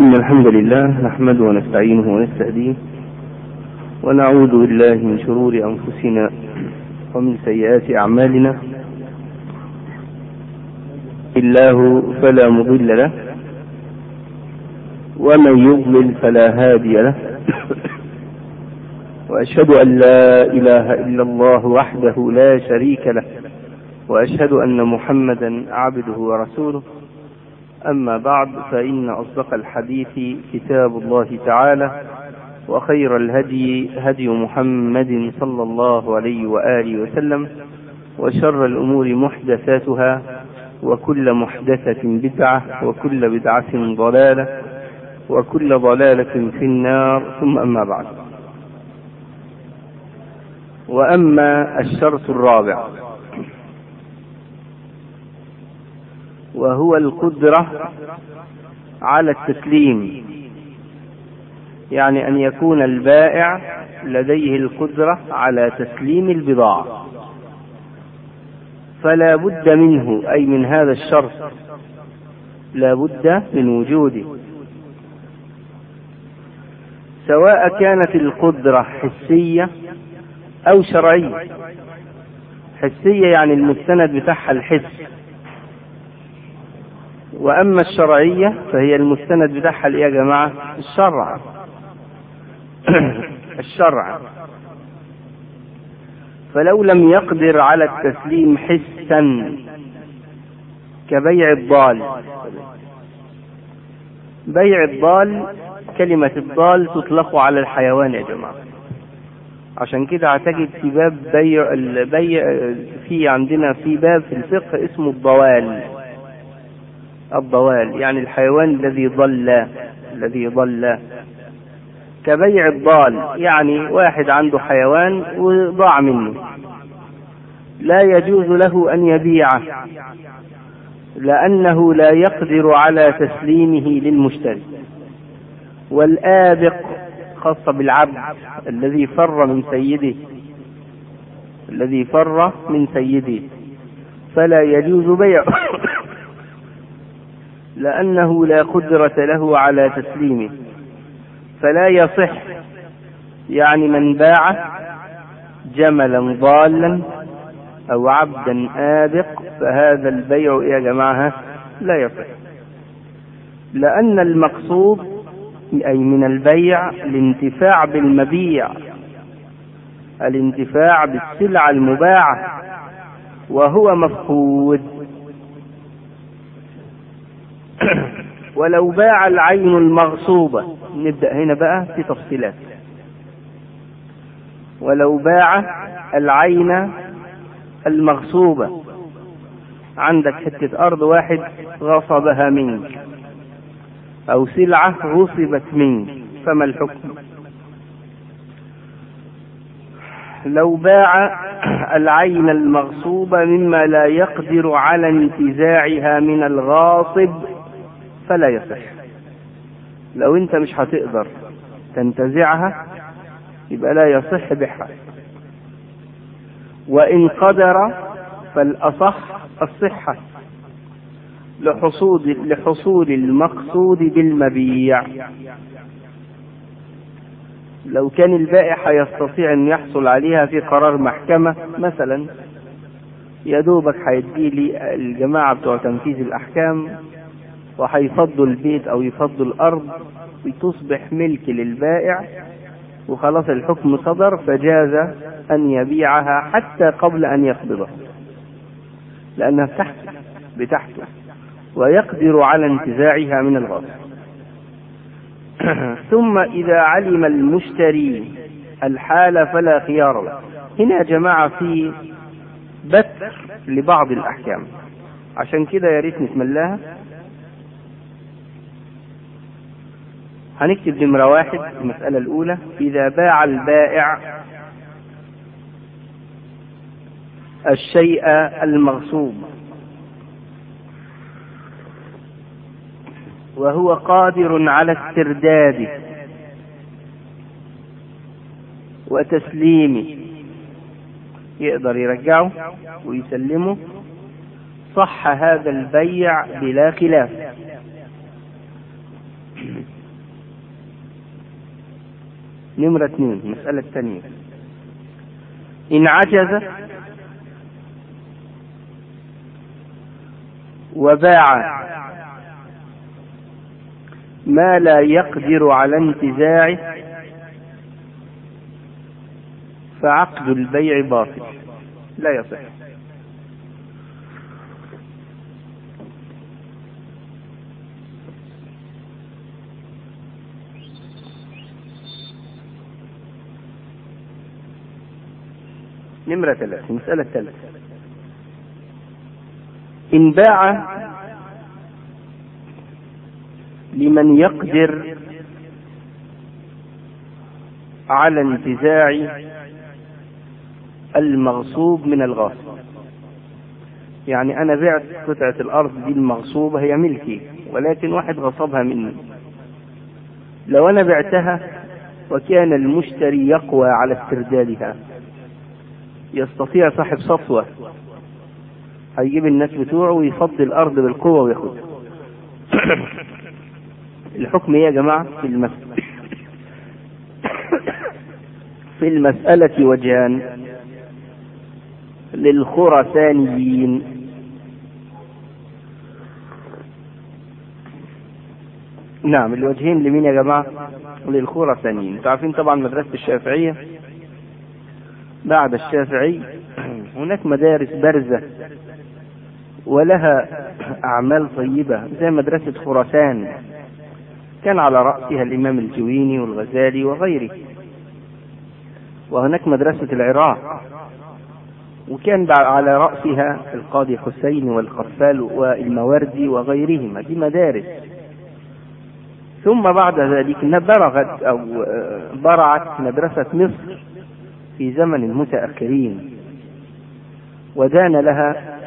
إن الحمد لله نحمده ونستعينه ونستهديه ونعوذ بالله من شرور أنفسنا ومن سيئات أعمالنا الله فلا مضل له ومن يضلل فلا هادي له وأشهد أن لا إله إلا الله وحده لا شريك له وأشهد أن محمدا عبده ورسوله أما بعد فإن أصدق الحديث كتاب الله تعالى وخير الهدي هدي محمد صلى الله عليه وآله وسلم وشر الأمور محدثاتها وكل محدثة بدعة وكل بدعة ضلالة وكل ضلالة في النار ثم أما بعد وأما الشرط الرابع وهو القدرة على التسليم يعني أن يكون البائع لديه القدرة على تسليم البضاعة فلا بد منه أي من هذا الشرط لا بد من وجوده سواء كانت القدرة حسية أو شرعية حسية يعني المستند بتاعها الحس وأما الشرعية فهي المستند بتاعها إيه يا جماعة؟ الشرع الشرع فلو لم يقدر على التسليم حسا كبيع الضال بيع الضال كلمة الضال تطلق على الحيوان يا جماعة عشان كده هتجد في باب بيع البيع في عندنا في باب في الفقه اسمه الضوال الضوال يعني الحيوان الذي ضل الذي ضل كبيع الضال يعني واحد عنده حيوان وضاع منه لا يجوز له ان يبيعه لانه لا يقدر على تسليمه للمشتري والآبق خاصة بالعبد الذي فر من سيده الذي فر من سيده فلا يجوز بيعه لأنه لا قدرة له على تسليمه فلا يصح يعني من باع جملا ضالا أو عبدا آبق فهذا البيع يا جماعة لا يصح لأن المقصود أي من البيع الانتفاع بالمبيع الانتفاع بالسلعة المباعة وهو مفقود ولو باع العين المغصوبة نبدأ هنا بقى في تفصيلات ولو باع العين المغصوبة عندك حتة أرض واحد غصبها منك أو سلعة غصبت منك فما الحكم لو باع العين المغصوبة مما لا يقدر على انتزاعها من الغاصب فلا يصح لو انت مش هتقدر تنتزعها يبقى لا يصح بيعها وإن قدر فالأصح الصحة لحصول لحصول المقصود بالمبيع لو كان البائع يستطيع ان يحصل عليها في قرار محكمة مثلا يا دوبك هيدي لي الجماعة بتوع تنفيذ الأحكام وهيفضوا البيت أو يفضوا الأرض وتصبح ملك للبائع وخلاص الحكم صدر فجاز أن يبيعها حتى قبل أن يقبضها لأنها بتحته بتحته ويقدر على انتزاعها من الغاصب ثم إذا علم المشتري الحال فلا خيار له هنا يا جماعة في بتر لبعض الأحكام عشان كده يا ريت نتملاها هنكتب نمرة واحد المسألة الأولى إذا باع البائع الشيء المغصوب وهو قادر على استرداده وتسليمه يقدر يرجعه ويسلمه صح هذا البيع بلا خلاف نمرة اثنين المسألة الثانية إن عجز وباع ما لا يقدر على انتزاعه فعقد البيع باطل لا يصح نمرة ثلاثة المسألة الثالثة إن باع لمن يقدر على انتزاع المغصوب من الغاصب يعني أنا بعت قطعة الأرض دي المغصوبة هي ملكي ولكن واحد غصبها مني لو أنا بعتها وكان المشتري يقوى على استردادها يستطيع صاحب سطوة هيجيب الناس بتوعه ويفضي الأرض بالقوة وياخدها الحكم ايه يا جماعة في المس... في المسألة وجهان للخرسانيين نعم الوجهين لمين يا جماعة للخرسانيين انتوا عارفين طبعا مدرسة الشافعية بعد الشافعي هناك مدارس بارزة ولها أعمال طيبة زي مدرسة خراسان كان على رأسها الإمام الجويني والغزالي وغيره وهناك مدرسة العراق وكان على رأسها القاضي حسين والقفال والموردي وغيرهما دي مدارس ثم بعد ذلك برغت أو برعت مدرسة مصر في زمن المتأخرين ودان لها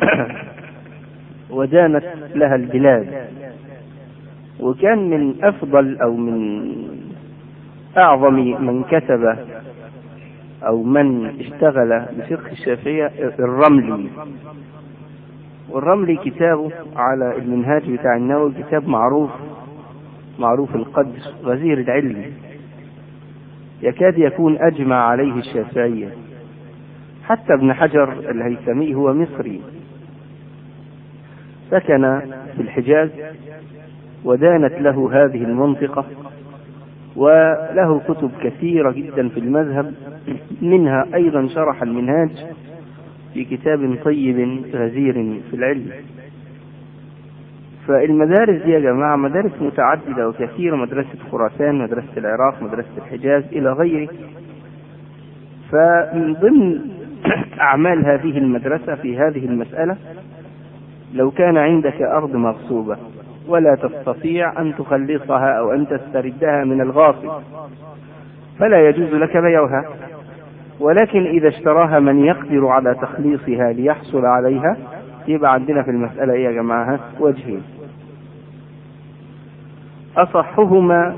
ودانت لها البلاد وكان من أفضل أو من أعظم من كتب أو من اشتغل بفقه الشافعية الرملي والرملي كتابه على المنهاج بتاع النووي كتاب معروف معروف القدر غزير العلم يكاد يكون أجمع عليه الشافعية حتى ابن حجر الهيثمي هو مصري سكن في الحجاز ودانت له هذه المنطقة وله كتب كثيرة جدا في المذهب منها أيضا شرح المنهاج في كتاب طيب غزير في العلم فالمدارس دي يا جماعة مدارس متعددة وكثيرة مدرسة خراسان مدرسة العراق مدرسة الحجاز إلى غيره فمن ضمن أعمال هذه المدرسة في هذه المسألة لو كان عندك أرض مغصوبة ولا تستطيع أن تخلصها أو أن تستردها من الغاصب فلا يجوز لك بيعها ولكن إذا اشتراها من يقدر على تخليصها ليحصل عليها يبقى عندنا في المسألة إيه يا جماعة وجهين أصحهما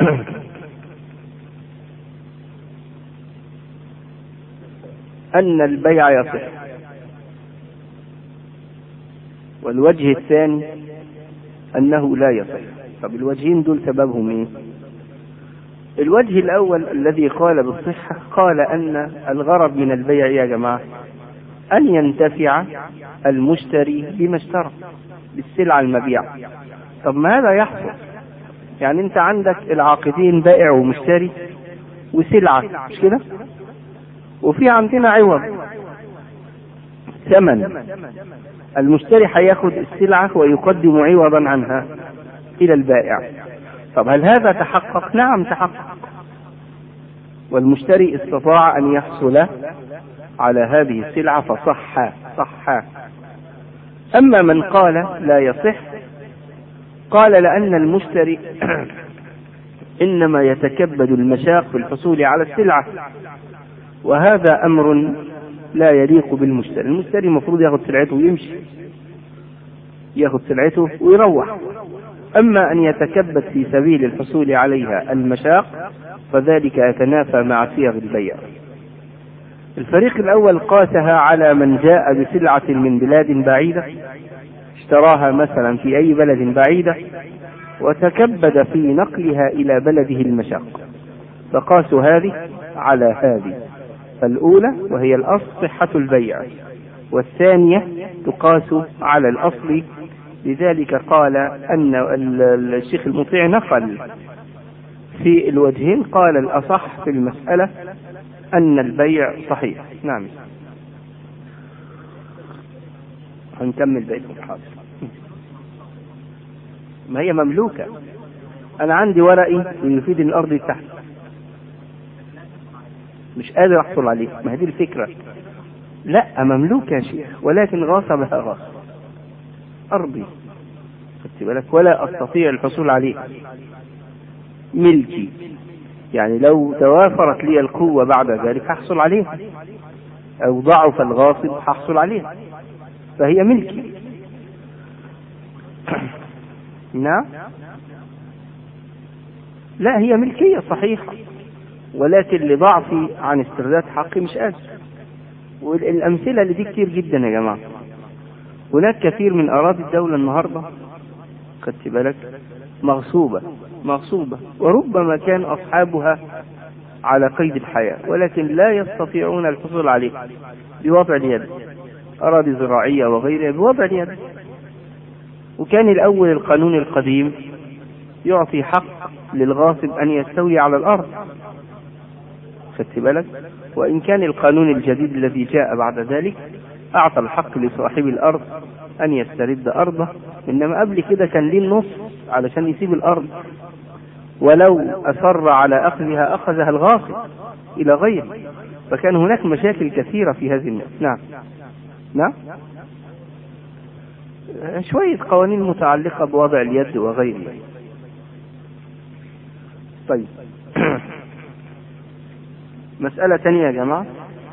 أن البيع يصح والوجه الثاني أنه لا يصح طب الوجهين دول سببهم إيه؟ الوجه الأول الذي قال بالصحة قال أن الغرض من البيع يا جماعة أن ينتفع المشتري بما اشترى بالسلعة المبيعة طب ما هذا يحصل يعني أنت عندك العاقدين بائع ومشتري وسلعة مش كده وفي عندنا عوض ثمن المشتري هياخد السلعة ويقدم عوضا عنها إلى البائع طب هل هذا تحقق؟ نعم تحقق والمشتري استطاع أن يحصل على هذه السلعة فصح صح أما من قال لا يصح قال لأن المشتري إنما يتكبد المشاق في الحصول على السلعة وهذا أمر لا يليق بالمشتري المشتري المفروض ياخذ سلعته ويمشي ياخذ سلعته ويروح أما أن يتكبد في سبيل الحصول عليها المشاق فذلك يتنافى مع صيغ البيع الفريق الأول قاسها على من جاء بسلعة من بلاد بعيدة اشتراها مثلا في أي بلد بعيدة وتكبد في نقلها إلى بلده المشاق فقاسوا هذه على هذه فالأولى وهي الأصل صحة البيع والثانية تقاس على الأصل لذلك قال أن الشيخ المطيع نقل في الوجهين قال الأصح في المسألة أن البيع صحيح نعم هنكمل بيت الحاضر ما هي مملوكة أنا عندي ورقي يفيد الأرض تحت مش قادر أحصل عليه ما هي دي الفكرة لا مملوكة يا شيخ ولكن غاصبها غاصب أرضي خدت بالك ولا أستطيع الحصول عليه ملكي يعني لو توافرت لي القوة بعد ذلك هحصل عليها أو ضعف الغاصب هحصل عليها فهي ملكي نعم لا هي ملكية صحيحة ولكن لضعفي عن استرداد حقي مش قادر والأمثلة اللي دي كتير جدا يا جماعة هناك كثير من أراضي الدولة النهاردة خدت بالك مغصوبة مغصوبة وربما كان أصحابها على قيد الحياة ولكن لا يستطيعون الحصول عليها بوضع اليد أراضي زراعية وغيرها بوضع اليد وكان الأول القانون القديم يعطي حق للغاصب أن يستوي على الأرض خدت بالك وإن كان القانون الجديد الذي جاء بعد ذلك أعطى الحق لصاحب الأرض أن يسترد أرضه إنما قبل كده كان ليه النص علشان يسيب الأرض ولو أصر على أخذها أخذها الغاصب إلى غيره فكان هناك مشاكل كثيرة في هذه الناس نعم نعم شوية قوانين متعلقة بوضع اليد وغيره طيب مسألة ثانية يا جماعة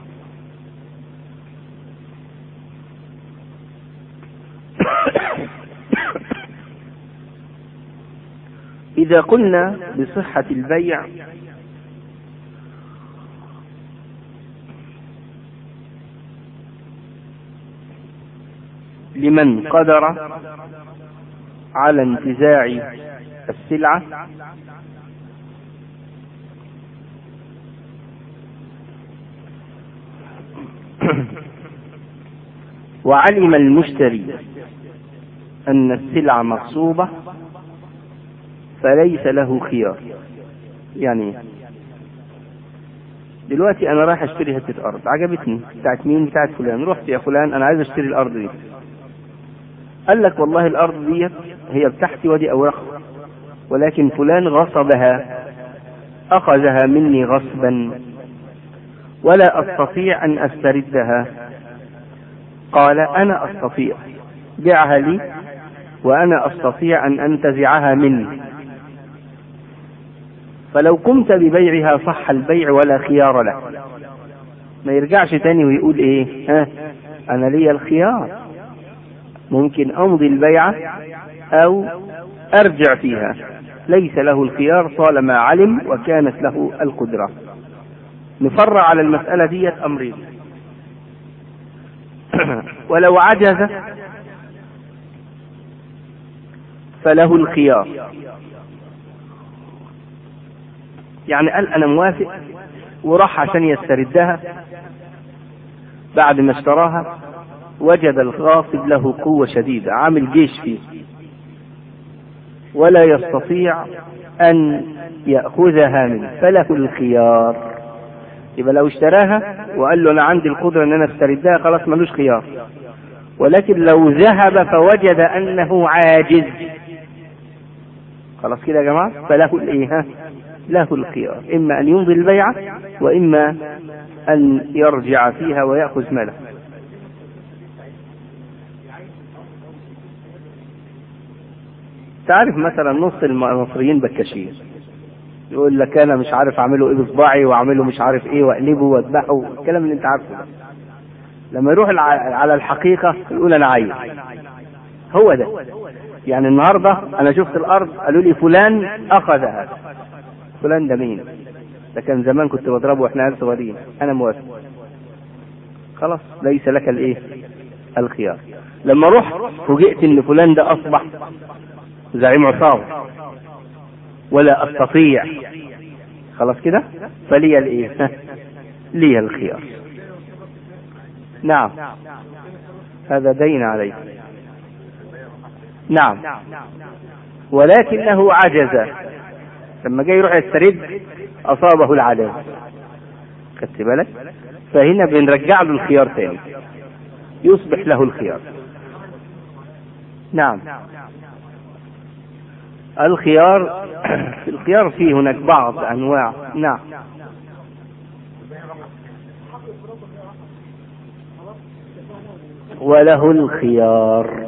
إذا قلنا بصحة البيع لمن قدر على انتزاع السلعة وعلم المشتري أن السلعة مغصوبة فليس له خيار يعني دلوقتي انا رايح اشتري حته ارض عجبتني بتاعت مين بتاعت فلان رحت يا فلان انا عايز اشتري الارض دي قال لك والله الارض دي هي بتاعتي ودي اوراقها ولكن فلان غصبها اخذها مني غصبا ولا استطيع ان استردها قال انا استطيع بيعها لي وانا استطيع ان انتزعها مني فلو قمت ببيعها صح البيع ولا خيار له ما يرجعش تاني ويقول ايه ها انا لي الخيار ممكن امضي البيعة او ارجع فيها ليس له الخيار طالما علم وكانت له القدرة نفرع على المسألة دي امرين ولو عجز فله الخيار يعني قال انا موافق وراح عشان يستردها بعد ما اشتراها وجد الغاصب له قوة شديدة عامل جيش فيه ولا يستطيع أن يأخذها منه فله الخيار يبقى لو اشتراها وقال له أنا عندي القدرة أن أنا استردها خلاص ملوش خيار ولكن لو ذهب فوجد أنه عاجز خلاص كده يا جماعة فله الإيه له الخيار إما أن يمضي البيعة وإما أن يرجع فيها ويأخذ ماله تعرف مثلا نص المصريين بكاشين يقول لك انا مش عارف اعمله ايه بصباعي واعمله مش عارف ايه واقلبه واذبحه الكلام اللي انت عارفه ده لما يروح على الحقيقه يقول انا عايز هو ده يعني النهارده انا شفت الارض قالوا لي فلان اخذها فلان ده مين ده كان زمان كنت بضربه واحنا عيال صغيرين انا موافق خلاص ليس لك الايه الخيار لما رحت فوجئت ان فلان ده اصبح زعيم عصابه ولا استطيع خلاص كده فلي الايه لي الخيار نعم هذا دين عليه نعم ولكنه عجز لما جاي يروح يسترد اصابه العجز خدت بالك فهنا بنرجع له الخيار تاني يصبح له الخيار نعم الخيار الخيار فيه هناك بعض انواع نعم وله الخيار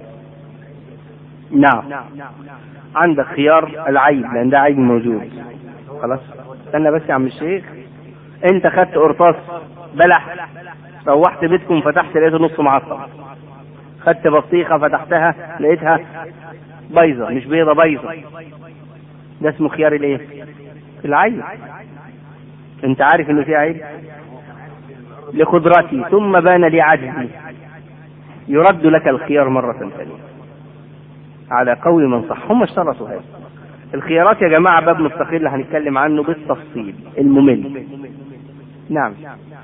نعم عندك خيار العيب لان ده عيب موجود خلاص استنى بس يا عم الشيخ انت خدت قرطاس بلح روحت بيتكم فتحت لقيته نص معصب خدت بطيخة فتحتها لقيتها بيضة مش بيضة بيضة ده اسمه خيار الايه العيب انت عارف انه في عيب لقدرتي ثم بان لي عجزي يرد لك الخيار مرة ثانية على قول من صح هم اشترطوا هذا الخيارات يا جماعة باب مستقل هنتكلم عنه بالتفصيل الممل نعم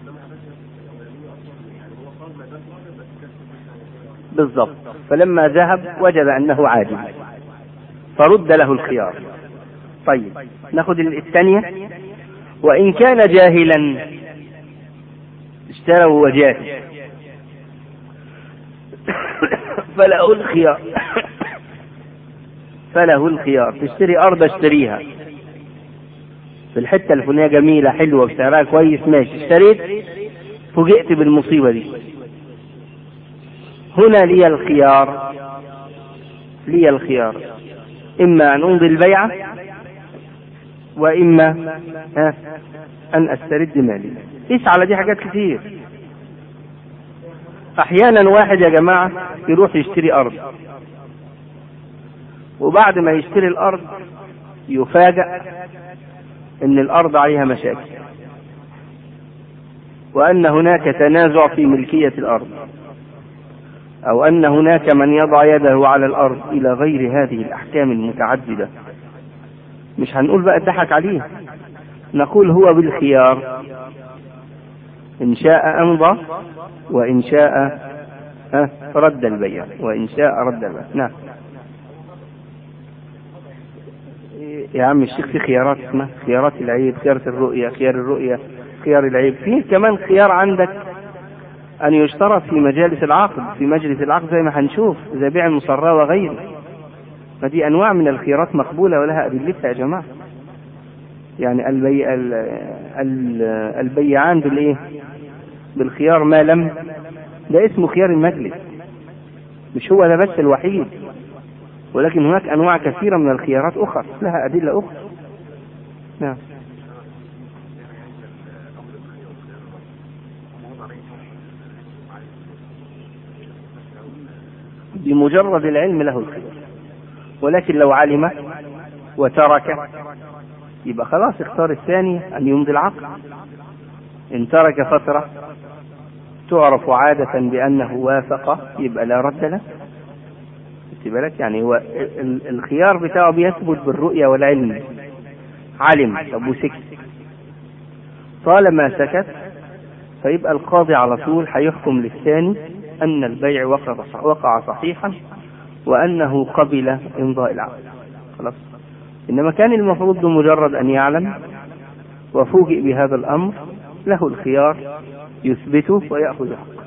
بالضبط فلما ذهب وجد أنه عاجز فرد له الخيار طيب ناخذ الثانية وإن كان جاهلا اشترى وهو جاهل فله الخيار فله الخيار تشتري أرض اشتريها في الحتة الفلانية جميلة حلوة وسعرها كويس ماشي اشتريت فوجئت بالمصيبة دي هنا لي الخيار لي الخيار إما أن أمضي البيعة وإما ها أن أسترد مالي قيس على دي حاجات كتير أحيانا واحد يا جماعة يروح يشتري أرض وبعد ما يشتري الأرض يفاجأ أن الأرض عليها مشاكل وأن هناك تنازع في ملكية الأرض أو أن هناك من يضع يده على الأرض إلى غير هذه الأحكام المتعددة مش هنقول بقى ضحك عليه نقول هو بالخيار إن شاء أمضى وإن شاء رد البيع وإن شاء رد البيع نعم يا عم الشيخ في خيارات اسمها خيارات العيب خيارة الرؤية خيار الرؤية خيار العيب في كمان خيار عندك أن يشترط في مجالس العقد في مجلس العقد زي ما هنشوف زي بيع المصراة وغيره فدي أنواع من الخيارات مقبولة ولها أدلتها يا جماعة يعني البي... ال... ال... البيعان بالإيه؟ بالخيار ما لم ده اسمه خيار المجلس مش هو ده بس الوحيد ولكن هناك أنواع كثيرة من الخيارات أخرى لها أدلة أخرى نعم بمجرد العلم له الخير ولكن لو علم وترك يبقى خلاص اختار الثاني أن يمضي العقد إن ترك فترة تعرف عادة بأنه وافق يبقى لا رد له خدت بالك يعني هو الخيار بتاعه بيثبت بالرؤية والعلم علم طب وسكت طالما سكت فيبقى القاضي على طول هيحكم للثاني أن البيع وقع صحيحا وأنه قبل إمضاء العقد خلاص إنما كان المفروض بمجرد أن يعلم وفوجئ بهذا الأمر له الخيار يثبته ويأخذ حقه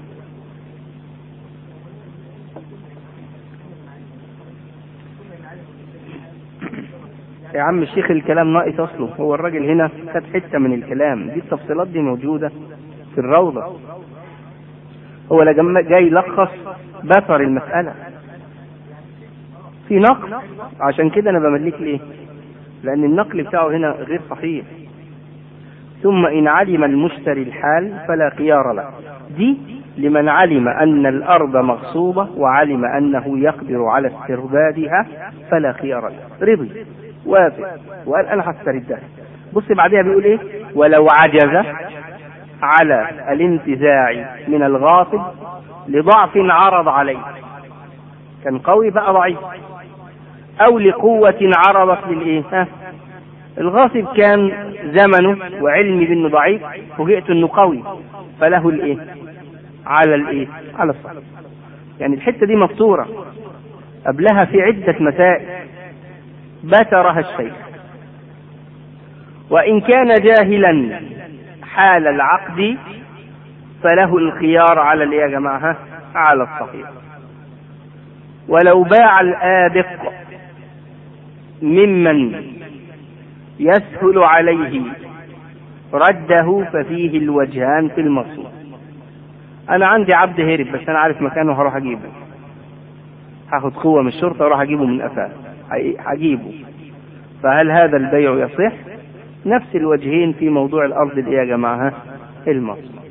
يا عم الشيخ الكلام ناقص اصله هو الراجل هنا خد حته من الكلام دي التفصيلات دي موجوده في الروضه هو لا جاي يلخص بثر المساله في نقل عشان كده انا بمليك ليه لان النقل بتاعه هنا غير صحيح ثم ان علم المشتري الحال فلا خيار له دي لمن علم ان الارض مغصوبه وعلم انه يقدر على استردادها فلا خيار له رضي وافق وقال انا هستردها بص بعدها بيقول ايه ولو عجز على الانتزاع من الغاصب لضعف عرض عليه كان قوي بقى ضعيف او لقوة عرضت للايه ها الغاصب كان زمنه وعلمي بانه ضعيف فوجئت انه قوي فله الايه على الايه على الصح يعني الحته دي مفطوره قبلها في عده مسائل بترها الشيخ وان كان جاهلا حال العقد فله الخيار على الايه يا جماعه على الصحيح ولو باع الآبق ممن يسهل عليه رده ففيه الوجهان في المصروف انا عندي عبد هرب بس انا عارف مكانه هروح اجيبه هاخد قوة من الشرطة واروح اجيبه من قفاه هجيبه فهل هذا البيع يصح نفس الوجهين في موضوع الارض الايه يا جماعة المصروف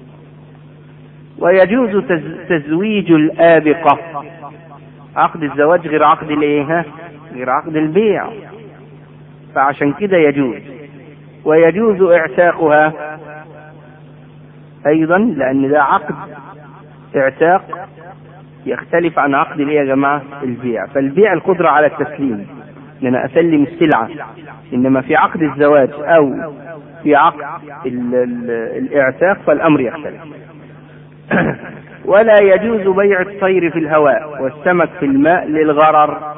ويجوز تزويج الآبقة عقد الزواج غير عقد الايه غير عقد البيع فعشان كده يجوز ويجوز اعتاقها ايضا لان ده عقد اعتاق يختلف عن عقد الايه يا جماعه البيع فالبيع القدره على التسليم ان انا اسلم السلعه انما في عقد الزواج او في عقد ال ال الاعتاق فالامر يختلف ولا يجوز بيع الطير في الهواء والسمك في الماء للغرر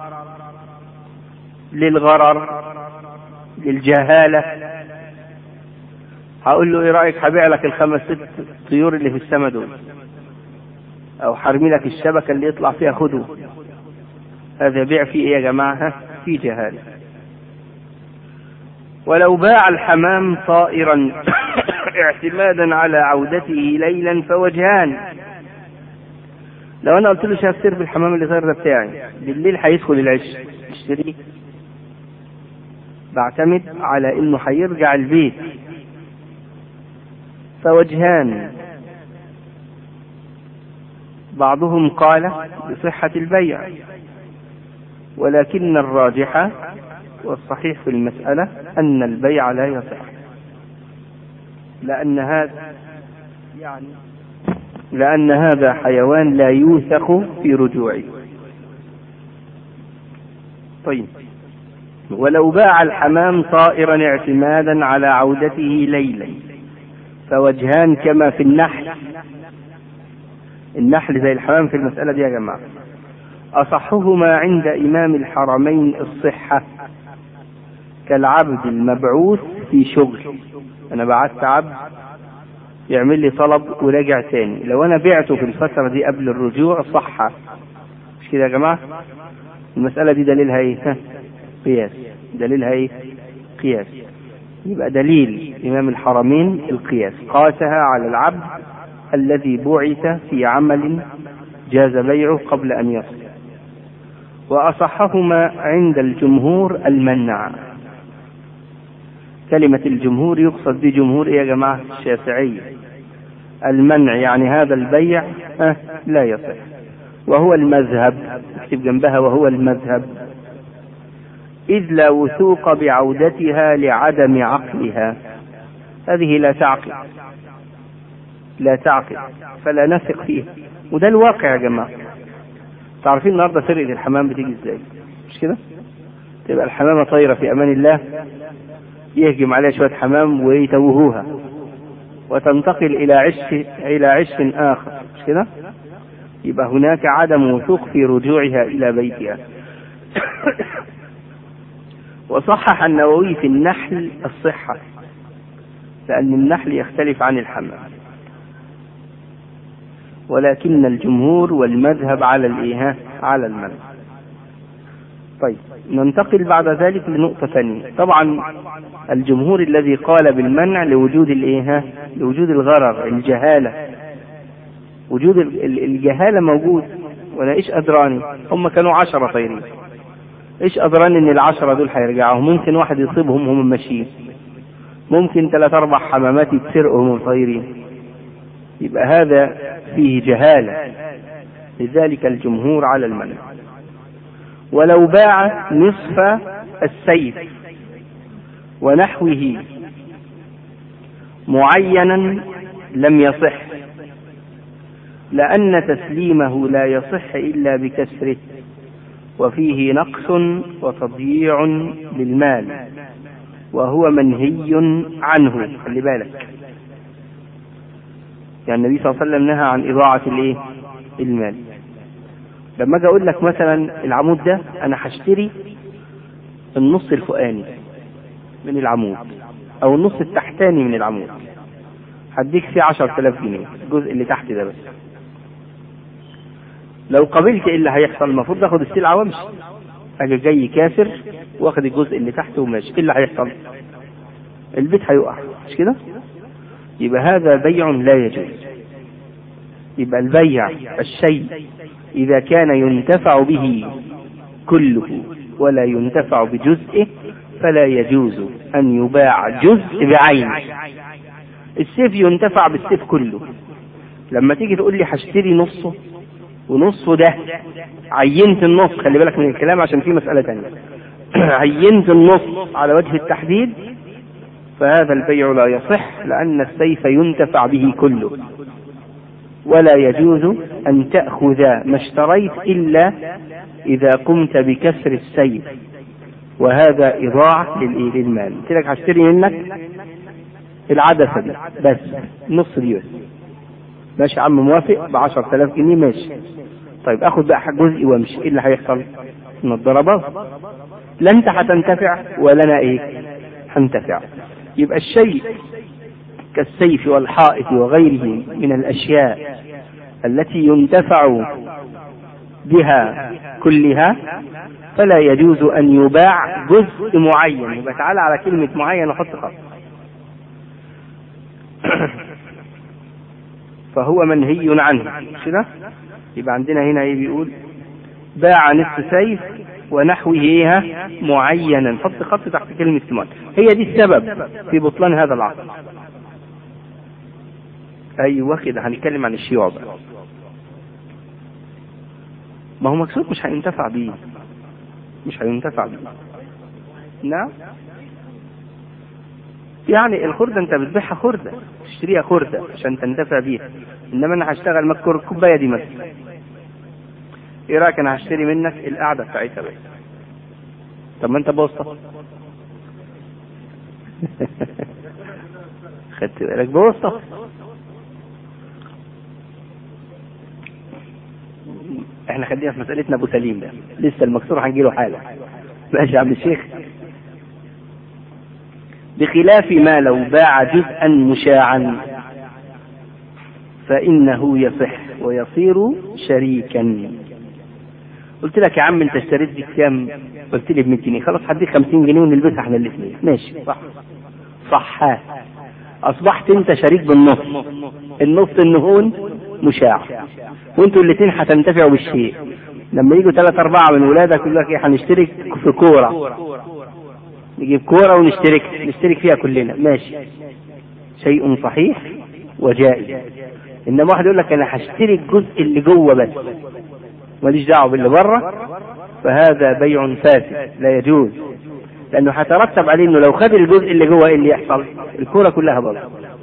للغرر للجهالة هقول له ايه رأيك هبيع لك الخمس ست طيور اللي في السماء دول او حرمي لك الشبكة اللي يطلع فيها خده هذا بيع فيه ايه يا جماعة في جهالة ولو باع الحمام طائرا اعتمادا على عودته ليلا فوجهان لو انا قلت له شاف سير بالحمام اللي طاير ده بتاعي بالليل هيدخل العش اشتريه بعتمد على انه هيرجع البيت فوجهان بعضهم قال بصحة البيع ولكن الراجح والصحيح في المسألة أن البيع لا يصح لأن هذا يعني لأن هذا حيوان لا يوثق في رجوعه طيب ولو باع الحمام طائرا اعتمادا على عودته ليلا فوجهان كما في النحل النحل زي الحمام في المسألة دي يا جماعة أصحهما عند إمام الحرمين الصحة كالعبد المبعوث في شغل أنا بعثت عبد يعمل لي طلب وراجع تاني لو أنا بعته في الفترة دي قبل الرجوع صح مش كده يا جماعة المسألة دي دليلها إيه؟ قياس دليلها إيه؟ قياس يبقى دليل إمام الحرمين القياس قاسها على العبد الذي بعث في عمل جاز بيعه قبل أن يصل وأصحهما عند الجمهور المنع كلمة الجمهور يقصد بجمهور إيه يا جماعة الشافعية المنع يعني هذا البيع أه لا يصح وهو المذهب اكتب جنبها وهو المذهب إذ لا وثوق بعودتها لعدم عقلها هذه لا تعقل لا تعقل فلا نثق فيها وده الواقع يا جماعة تعرفين النهارده سرقة الحمام بتيجي ازاي مش كده تبقى الحمامة طايرة في أمان الله يهجم عليها شوية حمام ويتوهوها وتنتقل إلى عش إلى عش آخر مش كده؟ يبقى هناك عدم وثوق في رجوعها إلى بيتها وصحح النووي في النحل الصحة لأن النحل يختلف عن الحمام ولكن الجمهور والمذهب على الإيهاء على المنع طيب ننتقل بعد ذلك لنقطة ثانية طبعا الجمهور الذي قال بالمنع لوجود الإيهاء لوجود الغرر الجهالة وجود الجهالة موجود ولا إيش أدراني هم كانوا عشرة طيرين إيش أدراني إن العشرة دول هيرجعوا ممكن واحد يصيبهم هم ماشيين ممكن ثلاث أربع حمامات يتسرقوا هم طايرين يبقى هذا فيه جهالة لذلك الجمهور على المنع ولو باع نصف السيف ونحوه معينا لم يصح لأن تسليمه لا يصح إلا بكسره وفيه نقص وتضييع للمال وهو منهي عنه خلي بالك يعني النبي صلى الله عليه وسلم نهى عن إضاعة الإيه؟ المال لما أجي أقول لك مثلا العمود ده أنا هشتري النص الفوقاني من العمود أو النص التحتاني من العمود هديك فيه 10000 جنيه الجزء اللي تحت ده بس لو قبلت ايه اللي هيحصل المفروض اخد السلعه وامشي اجي جاي كاسر واخد الجزء اللي تحت وماشي ايه اللي هيحصل البيت هيقع مش كده يبقى هذا بيع لا يجوز يبقى البيع الشيء اذا كان ينتفع به كله ولا ينتفع بجزئه فلا يجوز ان يباع جزء بعينه السيف ينتفع بالسيف كله لما تيجي تقول لي هشتري نصه ونصه ده عينت النص خلي بالك من الكلام عشان في مسألة تانية عينت النص على وجه التحديد فهذا البيع لا يصح لأن السيف ينتفع به كله ولا يجوز أن تأخذ ما اشتريت إلا إذا قمت بكسر السيف وهذا إضاعة للمال قلت لك هشتري منك العدسة دي بس نص دي بس ماشي يا عم موافق ب 10000 جنيه ماشي طيب اخد بقى جزء وامشي ايه اللي هيحصل؟ النضاره باظ لا انت هتنتفع ولا انا ايه؟ هنتفع يبقى الشيء كالسيف والحائط وغيره من الاشياء التي ينتفع بها كلها فلا يجوز ان يباع جزء معين يبقى تعالى على كلمه معين وحط خط فهو منهي عنه كده يبقى عندنا هنا ايه بيقول باع نصف سيف ونحوه ايه معينا حط خط تحت كلمة ثمان هي دي السبب في بطلان هذا العقد ايوه كده هنتكلم عن الشيوع بقى ما هو مكسور مش هينتفع بيه مش هينتفع بيه نعم يعني الخردة انت بتبيعها خردة تشتريها خردة عشان تنتفع بيها انما انا هشتغل مكر الكوباية دي مثلا ايه رايك انا هشتري منك القعدة بتاعتها بس طب ما انت بوظتها خدت بالك بوظتها احنا خلينا في مسألتنا ابو سليم ده لسه المكسور هنجيله حاله ماشي يا عم الشيخ بخلاف ما لو باع جزءا مشاعا فإنه يصح ويصير شريكا قلت لك يا عم انت اشتريت دي بكام؟ قلت لي ب 100 جنيه خلاص هديك 50 جنيه ونلبسها احنا الاثنين ماشي صح صح اصبحت انت شريك بالنص النص النهون مشاع وانتوا الاثنين هتنتفعوا بالشيء لما يجوا ثلاثة أربعة من ولادك يقول لك ايه هنشترك في كورة نجيب كورة ونشترك نشترك فيها كلنا ماشي شيء صحيح وجائز انما واحد يقول لك انا هشتري الجزء اللي جوه بس ماليش دعوه باللي بره فهذا بيع فاسد لا يجوز لانه هيترتب عليه انه لو خد الجزء اللي جوه ايه اللي يحصل الكوره كلها باظت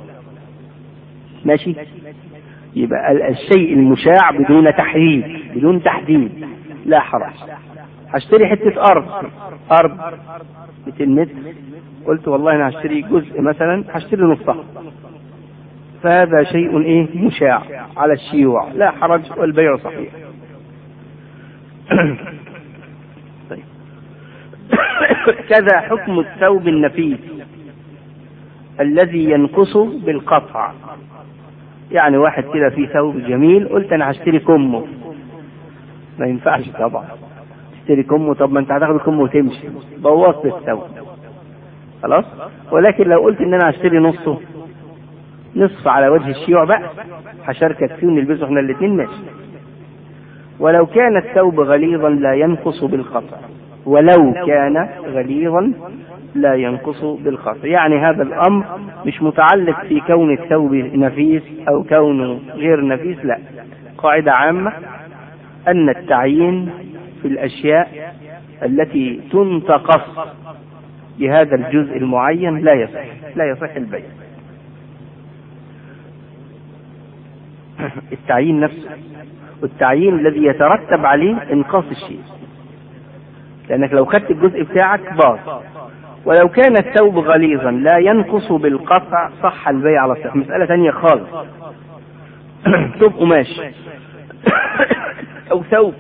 ماشي يبقى الشيء المشاع بدون تحديد بدون تحديد لا حرج هشتري حته ارض ارض 200 متر قلت والله انا هشتري جزء مثلا هشتري نصها فهذا شيء ايه مشاع على الشيوع لا حرج والبيع صحيح طيب كذا حكم الثوب النفيس الذي ينقص بالقطع يعني واحد كده فيه ثوب جميل قلت انا هشتري كمه ما ينفعش طبعا تشتري كمه طب ما انت هتاخد كمه وتمشي بوظت الثوب خلاص ولكن لو قلت ان انا هشتري نصه نصف على وجه الشيوع بقى هشاركك فيه ونلبسه احنا الاثنين ماشي ولو كان الثوب غليظا لا ينقص بالقطع ولو كان غليظا لا ينقص بالقطع يعني هذا الامر مش متعلق في كون الثوب نفيس او كونه غير نفيس لا قاعده عامه ان التعيين في الاشياء التي تنتقص بهذا الجزء المعين لا يصح لا يصح البيع التعيين نفسه والتعيين الذي يترتب عليه انقاص الشيء لانك لو خدت الجزء بتاعك باظ ولو كان الثوب غليظا لا ينقص بالقطع صح البيع على الصحيح مسألة ثانية خالص ثوب قماش أو ثوب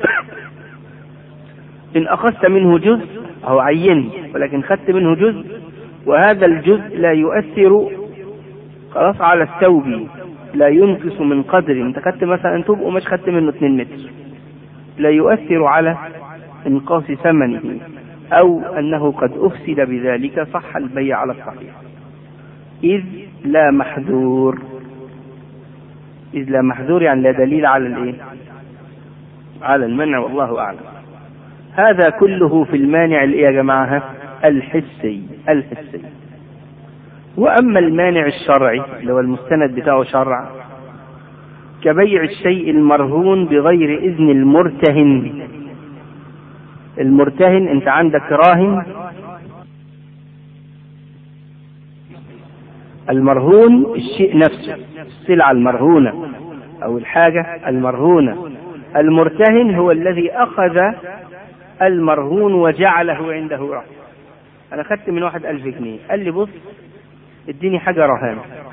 إن أخذت منه جزء أو عين ولكن خدت منه جزء وهذا الجزء لا يؤثر خلاص على الثوب لا ينقص من قدر انت خدت مثلا ثوب قماش خدت منه 2 متر لا يؤثر على انقاص ثمنه او انه قد افسد بذلك صح البيع على الصحيح اذ لا محذور اذ لا محذور يعني لا دليل على الايه على المنع والله اعلم هذا كله في المانع الايه يا جماعه الحسي الحسي واما المانع الشرعي اللي هو المستند بتاعه شرع كبيع الشيء المرهون بغير اذن المرتهن المرتهن انت عندك راهن المرهون الشيء نفسه السلعة المرهونة أو الحاجة المرهونة المرتهن هو الذي أخذ المرهون وجعله عنده رهن أنا خدت من واحد ألف جنيه قال لي بص اديني حاجة رهان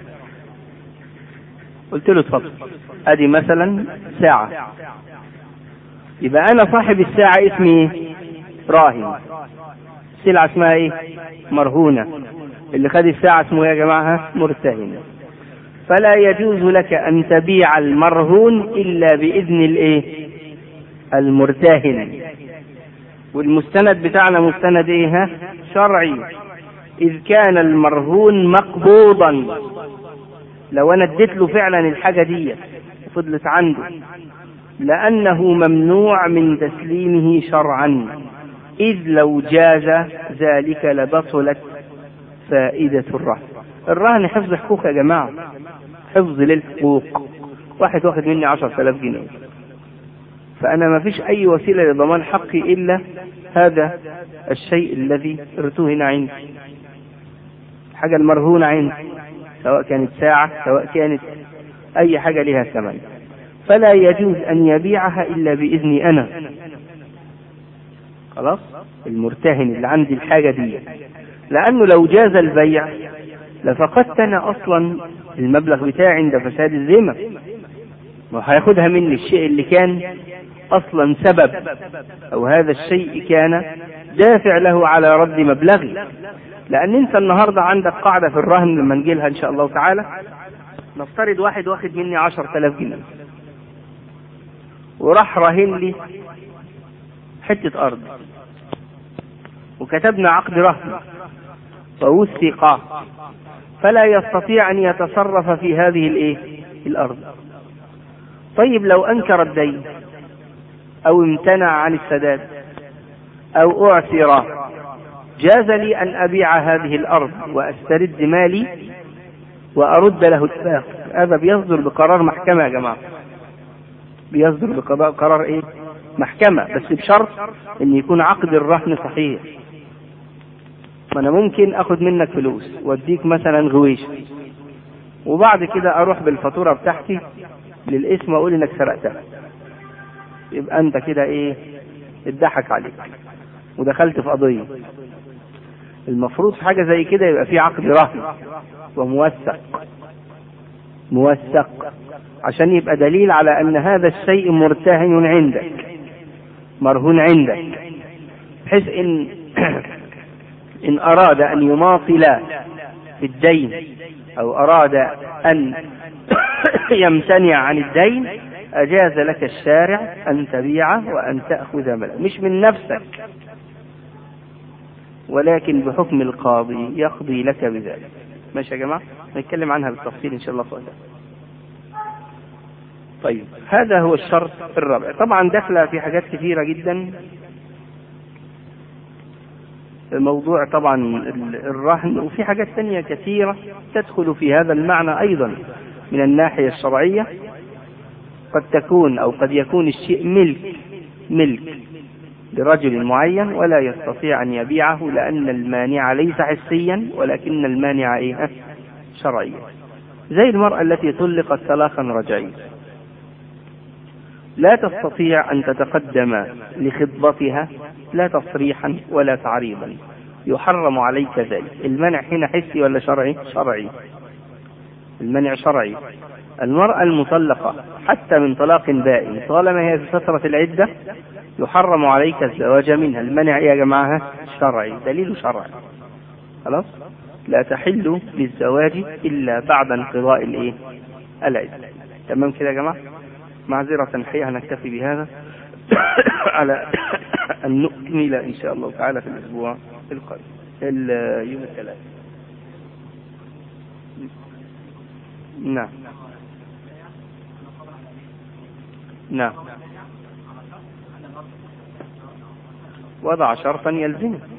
قلت له اتفضل ادي مثلا ساعة يبقى انا صاحب الساعة اسمي ايه راهن السلعة اسمها ايه مرهونة اللي خد الساعة اسمه ايه يا جماعة مرتهن فلا يجوز لك ان تبيع المرهون الا باذن الايه المرتهن والمستند بتاعنا مستند ايه ها شرعي إذ كان المرهون مقبوضا لو أنا اديت له فعلا الحاجة دي فضلت عنده لأنه ممنوع من تسليمه شرعا إذ لو جاز ذلك لبطلت فائدة الرهن الرهن حفظ حقوق يا جماعة حفظ للحقوق واحد واخد مني عشر آلاف جنيه فأنا ما فيش أي وسيلة لضمان حقي إلا هذا الشيء الذي ارتهن عندي الحاجة المرهونة عندي سواء كانت ساعة سواء كانت أي حاجة لها ثمن فلا يجوز أن يبيعها إلا بإذني أنا خلاص المرتهن اللي عندي الحاجة دي لأنه لو جاز البيع لفقدت أنا أصلا المبلغ بتاعي عند فساد الذمة وهياخدها مني الشيء اللي كان أصلا سبب أو هذا الشيء كان دافع له على رد مبلغي لأن أنت النهاردة عندك قاعدة في الرهن لما نجيلها إن شاء الله تعالى نفترض واحد واخد مني عشر آلاف جنيه وراح راهن لي حتة أرض وكتبنا عقد رهن ووثق فلا يستطيع أن يتصرف في هذه الإيه؟ الأرض طيب لو أنكر الدين أو امتنع عن السداد أو أعسر جاز لي أن أبيع هذه الأرض وأسترد مالي وأرد له الباقي هذا بيصدر بقرار محكمة يا جماعة بيصدر بقرار إيه؟ محكمة بس بشرط إن يكون عقد الرهن صحيح ما أنا ممكن أخد منك فلوس وأديك مثلا غويش وبعد كده أروح بالفاتورة بتاعتي للاسم وأقول إنك سرقتها يبقى أنت كده إيه؟ اتضحك عليك ودخلت في قضية المفروض في حاجة زي كده يبقى في عقد رهن وموثق موثق عشان يبقى دليل على أن هذا الشيء مرتهن عندك مرهون عندك بحيث إن إن أراد أن يماطل في الدين أو أراد أن يمتنع عن الدين أجاز لك الشارع أن تبيعه وأن تأخذ ماله مش من نفسك ولكن بحكم القاضي يقضي لك بذلك ماشي يا جماعة نتكلم عنها بالتفصيل إن شاء الله فوق طيب هذا هو الشرط الرابع طبعا داخله في حاجات كثيرة جدا موضوع طبعا الرهن وفي حاجات ثانية كثيرة تدخل في هذا المعنى أيضا من الناحية الشرعية قد تكون أو قد يكون الشيء ملك ملك لرجل معين ولا يستطيع أن يبيعه لأن المانع ليس حسيا ولكن المانع إيه؟ شرعيا زي المرأة التي طلقت طلاقا رجعيا لا تستطيع أن تتقدم لخطبتها لا تصريحا ولا تعريضا يحرم عليك ذلك المنع هنا حسي ولا شرعي شرعي المنع شرعي المرأة المطلقة حتى من طلاق بائن طالما هي في فترة العدة يحرم عليك الزواج منها المنع يا جماعة شرعي دليل شرعي خلاص لا تحل للزواج إلا بعد انقضاء الإيه العدة تمام كده يا جماعة معذرة الحقيقة نكتفي بهذا على أن نكمل إن شاء الله تعالى في الأسبوع القادم يوم الثلاث نعم نعم وضع شرطا يلزمه